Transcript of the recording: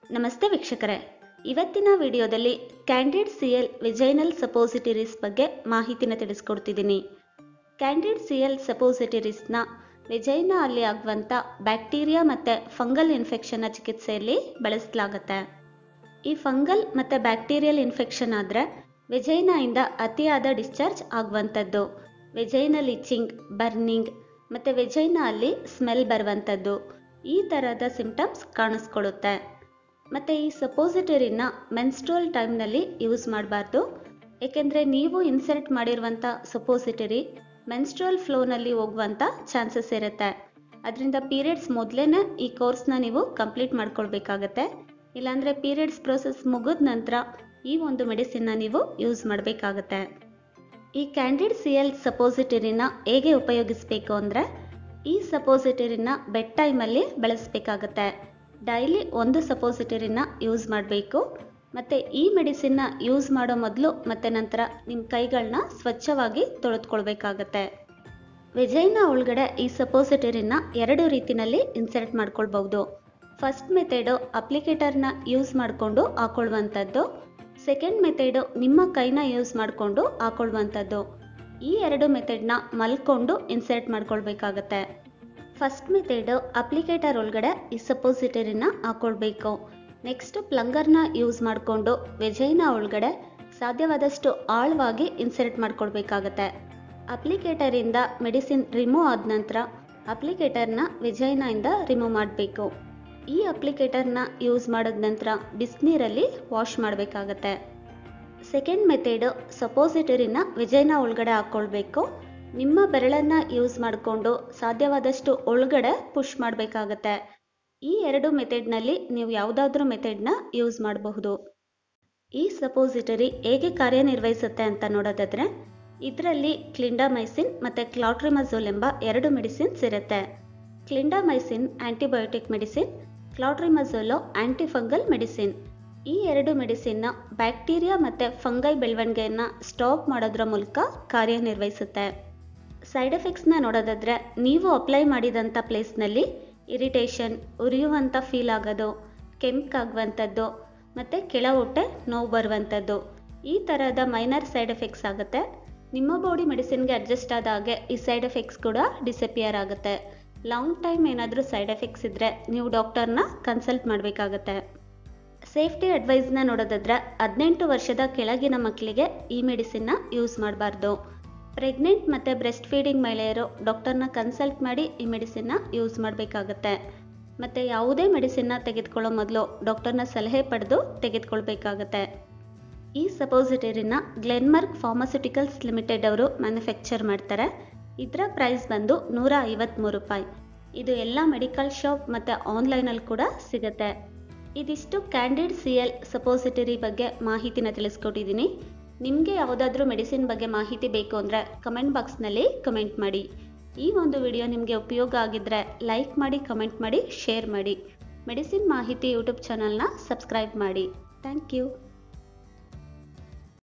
ನಮಸ್ತೆ ವೀಕ್ಷಕರೇ ಇವತ್ತಿನ ವಿಡಿಯೋದಲ್ಲಿ Candid C L vaginal suppositories ಬಗ್ಗೆ ಮಾಹಿತಿನ ತಿಳಿಸ್ಕೊಡ್ತಿದ್ದೀನಿ ಕ್ಯಾಂಡಿಡ್ ಸಿ ಎಲ್ ಸಪೋಸಿಟರೀಸ್ನ ವಿಜೈನ ಅಲ್ಲಿ ಆಗುವಂಥ ಬ್ಯಾಕ್ಟೀರಿಯಾ ಮತ್ತು ಫಂಗಲ್ ಇನ್ಫೆಕ್ಷನ್ನ ಚಿಕಿತ್ಸೆಯಲ್ಲಿ ಬಳಸಲಾಗುತ್ತೆ ಈ ಫಂಗಲ್ ಮತ್ತು ಬ್ಯಾಕ್ಟೀರಿಯಲ್ ಇನ್ಫೆಕ್ಷನ್ ಆದರೆ ವಿಜೈನಾಯಿಂದ ಅತಿಯಾದ ಡಿಸ್ಚಾರ್ಜ್ ಆಗುವಂಥದ್ದು ವಿಜೈನಲ್ ಇಚಿಂಗ್ ಬರ್ನಿಂಗ್ ಮತ್ತು ವಿಜೈನ ಅಲ್ಲಿ ಸ್ಮೆಲ್ ಬರುವಂಥದ್ದು ಈ ಥರದ ಸಿಂಪ್ಟಮ್ಸ್ ಕಾಣಿಸ್ಕೊಳ್ಳುತ್ತೆ ಮತ್ತು ಈ ಸಪೋಸಿಟರಿನ ಮೆನ್ಸ್ಟ್ರೋಲ್ ಟೈಮ್ನಲ್ಲಿ ಯೂಸ್ ಮಾಡಬಾರ್ದು ಏಕೆಂದರೆ ನೀವು ಇನ್ಸರ್ಟ್ ಮಾಡಿರುವಂಥ ಸಪೋಸಿಟರಿ ಮೆನ್ಸ್ಟ್ರೋಲ್ ಫ್ಲೋನಲ್ಲಿ ಹೋಗುವಂಥ ಚಾನ್ಸಸ್ ಇರುತ್ತೆ ಅದರಿಂದ ಪೀರಿಯಡ್ಸ್ ಮೊದಲೇ ಈ ಕೋರ್ಸ್ನ ನೀವು ಕಂಪ್ಲೀಟ್ ಮಾಡ್ಕೊಳ್ಬೇಕಾಗತ್ತೆ ಇಲ್ಲಾಂದರೆ ಪೀರಿಯಡ್ಸ್ ಪ್ರೋಸೆಸ್ ಮುಗಿದ ನಂತರ ಈ ಒಂದು ಮೆಡಿಸಿನ್ನ ನೀವು ಯೂಸ್ ಮಾಡಬೇಕಾಗತ್ತೆ ಈ ಕ್ಯಾಂಡಿಡ್ ಸಿ ಎಲ್ ಸಪೋಸಿಟರಿನ ಹೇಗೆ ಉಪಯೋಗಿಸಬೇಕು ಅಂದರೆ ಈ ಸಪೋಸಿಟರಿನ ಬೆಡ್ ಟೈಮಲ್ಲಿ ಬಳಸಬೇಕಾಗತ್ತೆ ಡೈಲಿ ಒಂದು ಸಪೋಸಿಟರಿನ ಯೂಸ್ ಮಾಡಬೇಕು ಮತ್ತು ಈ ಮೆಡಿಸಿನ್ನ ಯೂಸ್ ಮಾಡೋ ಮೊದಲು ಮತ್ತು ನಂತರ ನಿಮ್ಮ ಕೈಗಳನ್ನ ಸ್ವಚ್ಛವಾಗಿ ತೊಳೆದುಕೊಳ್ಬೇಕಾಗತ್ತೆ ವಿಜಯ್ನ ಒಳಗಡೆ ಈ ಸಪೋಸಿಟರಿನ ಎರಡು ರೀತಿನಲ್ಲಿ ಇನ್ಸರ್ಟ್ ಮಾಡ್ಕೊಳ್ಬಹುದು ಫಸ್ಟ್ ಮೆಥಡು ಅಪ್ಲಿಕೇಟರ್ನ ಯೂಸ್ ಮಾಡಿಕೊಂಡು ಹಾಕೊಳ್ಳುವಂಥದ್ದು ಸೆಕೆಂಡ್ ಮೆಥಡು ನಿಮ್ಮ ಕೈನ ಯೂಸ್ ಮಾಡಿಕೊಂಡು ಹಾಕೊಳ್ಳುವಂಥದ್ದು ಈ ಎರಡು ಮೆಥಡ್ನ ಮಲ್ಕೊಂಡು ಇನ್ಸರ್ಟ್ ಮಾಡ್ಕೊಳ್ಬೇಕಾಗತ್ತೆ ಫಸ್ಟ್ ಮೆಥಡು ಅಪ್ಲಿಕೇಟರ್ ಒಳಗಡೆ ಈ ಸಪೋಸಿಟರಿನ ಹಾಕೊಳ್ಬೇಕು ನೆಕ್ಸ್ಟ್ ಪ್ಲಂಗರ್ನ ಯೂಸ್ ಮಾಡಿಕೊಂಡು ವೆಜೈನ ಒಳಗಡೆ ಸಾಧ್ಯವಾದಷ್ಟು ಆಳವಾಗಿ ಇನ್ಸರ್ಟ್ ಮಾಡ್ಕೊಳ್ಬೇಕಾಗತ್ತೆ ಅಪ್ಲಿಕೇಟರಿಂದ ಮೆಡಿಸಿನ್ ರಿಮೂವ್ ಆದ ನಂತರ ಅಪ್ಲಿಕೇಟರ್ನ ವಿಜೈನಿಂದ ರಿಮೂವ್ ಮಾಡಬೇಕು ಈ ಅಪ್ಲಿಕೇಟರ್ನ ಯೂಸ್ ಮಾಡಿದ ನಂತರ ಬಿಸಿನೀರಲ್ಲಿ ವಾಶ್ ಮಾಡಬೇಕಾಗತ್ತೆ ಸೆಕೆಂಡ್ ಮೆಥಡು ಸಪೋಸಿಟರಿನ ವಿಜೈನ ಒಳಗಡೆ ಹಾಕ್ಕೊಳ್ಬೇಕು ನಿಮ್ಮ ಬೆರಳನ್ನು ಯೂಸ್ ಮಾಡಿಕೊಂಡು ಸಾಧ್ಯವಾದಷ್ಟು ಒಳಗಡೆ ಪುಷ್ ಮಾಡಬೇಕಾಗತ್ತೆ ಈ ಎರಡು ಮೆಥಡ್ನಲ್ಲಿ ನೀವು ಯಾವುದಾದ್ರೂ ಮೆಥಡ್ನ ಯೂಸ್ ಮಾಡಬಹುದು ಈ ಸಪೋಸಿಟರಿ ಹೇಗೆ ಕಾರ್ಯನಿರ್ವಹಿಸುತ್ತೆ ಅಂತ ನೋಡೋದಾದ್ರೆ ಇದರಲ್ಲಿ ಕ್ಲಿಂಡಾಮೈಸಿನ್ ಮತ್ತು ಕ್ಲಾಟ್ರಿಮಜೋಲ್ ಎಂಬ ಎರಡು ಮೆಡಿಸಿನ್ಸ್ ಇರುತ್ತೆ clindamycin antibiotic medicine clotrimazole antifungal medicine ಈ ಎರಡು ಮೆಡಿಸಿನ್ನ ಬ್ಯಾಕ್ಟೀರಿಯಾ ಮತ್ತು ಫಂಗೈ ಬೆಳವಣಿಗೆಯನ್ನು ಸ್ಟಾಪ್ ಮಾಡೋದ್ರ ಮೂಲಕ ಕಾರ್ಯನಿರ್ವಹಿಸುತ್ತೆ ಸೈಡ್ ಎಫೆಕ್ಟ್ಸ್ನ ನೋಡೋದಾದ್ರೆ ನೀವು ಅಪ್ಲೈ ಮಾಡಿದಂಥ ಪ್ಲೇಸ್ನಲ್ಲಿ ಇರಿಟೇಷನ್ ಉರಿಯುವಂಥ ಫೀಲ್ ಆಗೋದು ಕೆಂಪಾಗುವಂಥದ್ದು ಮತ್ತು ಕೆಳ ಹೊಟ್ಟೆ ನೋವು ಬರುವಂಥದ್ದು ಈ ಥರದ ಮೈನರ್ ಸೈಡ್ ಎಫೆಕ್ಟ್ಸ್ ಆಗುತ್ತೆ ನಿಮ್ಮ ಬಾಡಿ ಮೆಡಿಸಿನ್ಗೆ ಅಡ್ಜಸ್ಟ್ ಆದ ಹಾಗೆ ಈ ಸೈಡ್ ಎಫೆಕ್ಟ್ಸ್ ಕೂಡ ಡಿಸಪಿಯರ್ ಆಗುತ್ತೆ ಲಾಂಗ್ ಟೈಮ್ ಏನಾದರೂ ಸೈಡ್ ಎಫೆಕ್ಟ್ಸ್ ಇದ್ದರೆ ನೀವು ಡಾಕ್ಟರ್ನ ಕನ್ಸಲ್ಟ್ ಮಾಡಬೇಕಾಗತ್ತೆ ಸೇಫ್ಟಿ ಅಡ್ವೈಸ್ನ ನೋಡೋದಾದ್ರೆ ಹದಿನೆಂಟು ವರ್ಷದ ಕೆಳಗಿನ ಮಕ್ಕಳಿಗೆ ಈ ಮೆಡಿಸಿನ್ನ ಯೂಸ್ ಮಾಡಬಾರ್ದು ಪ್ರೆಗ್ನೆಂಟ್ ಮತ್ತು ಬ್ರೆಸ್ಟ್ ಫೀಡಿಂಗ್ ಮಹಿಳೆಯರು ಡಾಕ್ಟರ್ನ ಕನ್ಸಲ್ಟ್ ಮಾಡಿ ಈ ಮೆಡಿಸಿನ್ನ ಯೂಸ್ ಮಾಡಬೇಕಾಗತ್ತೆ ಮತ್ತು ಯಾವುದೇ ಮೆಡಿಸಿನ್ನ ತೆಗೆದುಕೊಳ್ಳೋ ಮೊದಲು ಡಾಕ್ಟರ್ನ ಸಲಹೆ ಪಡೆದು ತೆಗೆದುಕೊಳ್ಬೇಕಾಗತ್ತೆ ಈ ಸಪೋಸಿಟರಿನ ಗ್ಲೆನ್ಮಾರ್ಕ್ ಫಾರ್ಮಸ್ಯೂಟಿಕಲ್ಸ್ ಲಿಮಿಟೆಡ್ ಅವರು ಮ್ಯಾನುಫ್ಯಾಕ್ಚರ್ ಮಾಡ್ತಾರೆ ಇದರ ಪ್ರೈಸ್ ಬಂದು ನೂರ ಐವತ್ತ್ಮೂರು ರೂಪಾಯಿ ಇದು ಎಲ್ಲ ಮೆಡಿಕಲ್ ಶಾಪ್ ಮತ್ತು ಆನ್ಲೈನಲ್ಲಿ ಕೂಡ ಸಿಗುತ್ತೆ ಇದಿಷ್ಟು ಕ್ಯಾಂಡಿಡ್ ಸಿ ಎಲ್ ಸಪೋಸಿಟರಿ ಬಗ್ಗೆ ಮಾಹಿತಿನ ತಿಳಿಸ್ಕೊಟ್ಟಿದ್ದೀನಿ ನಿಮಗೆ ಯಾವುದಾದ್ರೂ ಮೆಡಿಸಿನ್ ಬಗ್ಗೆ ಮಾಹಿತಿ ಬೇಕು ಅಂದರೆ ಕಮೆಂಟ್ ಬಾಕ್ಸ್ನಲ್ಲಿ ಕಮೆಂಟ್ ಮಾಡಿ ಈ ಒಂದು ವಿಡಿಯೋ ನಿಮಗೆ ಉಪಯೋಗ ಆಗಿದ್ದರೆ ಲೈಕ್ ಮಾಡಿ ಕಮೆಂಟ್ ಮಾಡಿ ಶೇರ್ ಮಾಡಿ ಮೆಡಿಸಿನ್ ಮಾಹಿತಿ ಯೂಟ್ಯೂಬ್ ಚಾನಲ್ನ ಸಬ್ಸ್ಕ್ರೈಬ್ ಮಾಡಿ ಥ್ಯಾಂಕ್ ಯು